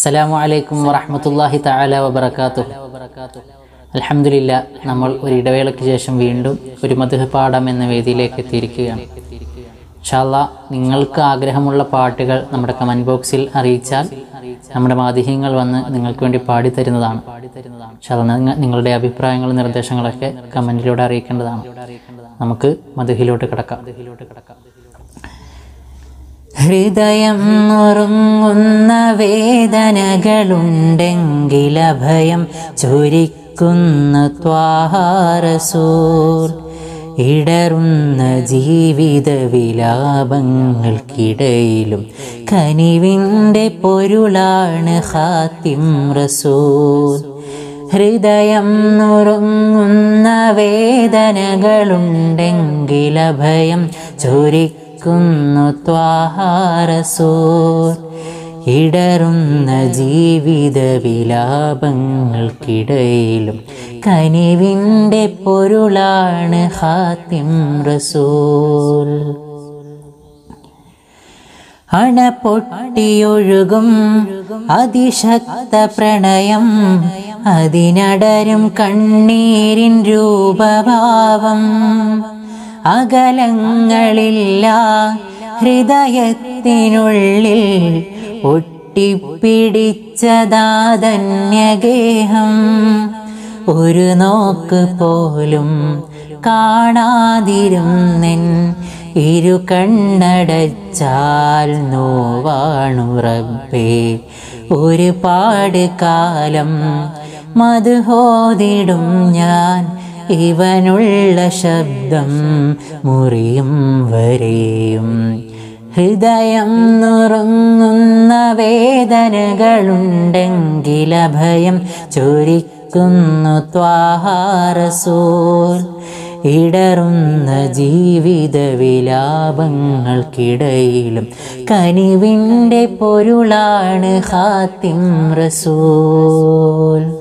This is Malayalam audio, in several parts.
അസ്സലാമു അലൈക്കും വറഹ്മത്തുള്ളാഹി തആല വബറകാതുഹു അൽഹംദുലില്ല നമ്മൾ ഒരു ഇടവേളയ്ക്ക് ശേഷം വീണ്ടും ഒരു മധുഹ പാഠം എന്ന വേദിയിലേക്ക് എത്തിയിരിക്കുകയാണ് ഇൻഷാല്ല നിങ്ങൾക്ക് ആഗ്രഹമുള്ള പാട്ടുകൾ നമ്മുടെ കമൻറ്റ് ബോക്സിൽ അറിയിച്ചാൽ നമ്മുടെ മാധ്യമങ്ങൾ വന്ന് നിങ്ങൾക്ക് വേണ്ടി പാടിത്തരുന്നതാണ് ഇൻഷാല്ല നിങ്ങ- നിങ്ങളുടെ അഭിപ്രായങ്ങളും നിർദ്ദേശങ്ങളൊക്കെ കമൻറ്റിലൂടെ അറിയിക്കേണ്ടതാണ് നമുക്ക് മധുഹിലോട്ട് കിടക്കാം ഹൃദയം നുറുങ്ങുന്ന വേദനകളുണ്ടെങ്കിൽ അഭയം ചൊരിക്കുന്ന ത്വാഹാരസൂർ ഇടറുന്ന ജീവിത വിലാപങ്ങൾക്കിടയിലും കനിവിൻ്റെ പൊരുളാണ് ഹാത്തിം റസൂൽ ഹൃദയം നുറുങ്ങുന്ന വേദനകളുണ്ടെങ്കിൽ അഭയം ചൊരിക്കുന്നു ത്വാഹാരസൂർ ഇടറുന്ന ജീവിത വിലാപങ്ങൾക്കിടയിലും കനിവിൻ്റെ പൊരുളാണ് ഹാത്തിം റസൂൽ അണ പൊട്ടിയൊഴുകും അതിശക്ത പ്രണയം അതിനടരും കണ്ണീരിൻ രൂപഭാവം അകലങ്ങളില്ല ഹൃദയത്തിനുള്ളിൽ ഒട്ടിപ്പിടിച്ചതാതന്യഗേഹം ഒരു നോക്ക് പോലും കാണാതിരുന്നെൻ ഇരു കണ്ണടച്ചാൽ നോവാണു റബ്ബേ ഒരുപാട് കാലം മധുഹോതിടും ഞാൻ ഇവനുള്ള ശബ്ദം മുറിയും വരെയും ഹൃദയം നുറുങ്ങുന്ന വേദനകളുണ്ടെങ്കിൽ അഭയം ചൊരിക്കുന്നു ത്വാഹാരസൂൽ ഇടറുന്ന ജീവിത വിലാപങ്ങൾക്കിടയിലും കനിവിൻ്റെ പൊരുളാണ് ഹാത്തിം റസൂൽ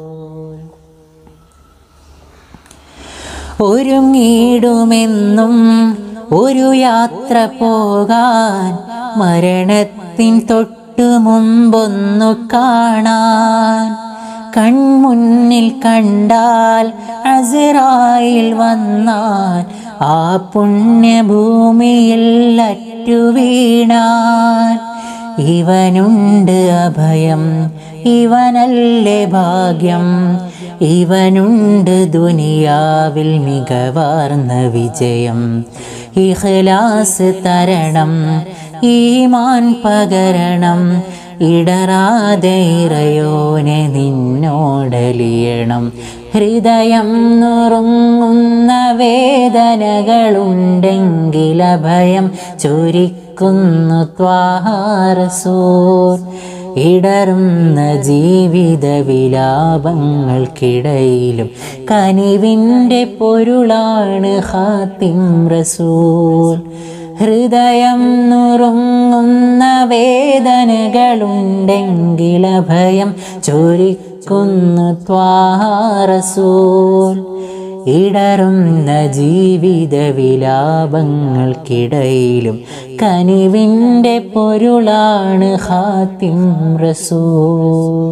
ഒരുങ്ങിടുമെന്നും ഒരു യാത്ര പോകാൻ മരണത്തിൻ തൊട്ടു മുമ്പൊന്നു കാണാൻ കൺമുന്നിൽ കണ്ടാൽ അസറായിൽ വന്നാൽ ആ പുണ്യഭൂമിയിൽ അറ്റു വീണാൻ ഇവനുണ്ട് അഭയം ഇവനല്ലേ ഭാഗ്യം ഇവനുണ്ട് ദുനിയാവിൽ മികവാർന്ന വിജയം ഇഖ്ലാസ് തരണം ഈമാൻ പകരണം ഇടറാതെ ഇറയോനെ നിന്നോടലിയണം ഹൃദയം നുറുങ്ങുന്ന വേദനകളുണ്ടെങ്കിൽ അഭയം ചൊരിക്കുന്നു ത്വാഹാരസൂർ ഇടറുന്ന ജീവിത വിലാപങ്ങൾക്കിടയിലും കനിവിൻ്റെ പൊരുളാണ് ഹാത്തിം റസൂൽ ഹൃദയം നുറുങ്ങുന്ന വേദനകളുണ്ടെങ്കിൽ അഭയം ചൊരിക്കുന്നു ത്വാഹാരസൂൽ ഇടറുന്ന ജീവിത വിലാപങ്ങൾക്കിടയിലും കനിവിൻ്റെ പൊരുളാണ് ഹാത്തിം റസൂൽ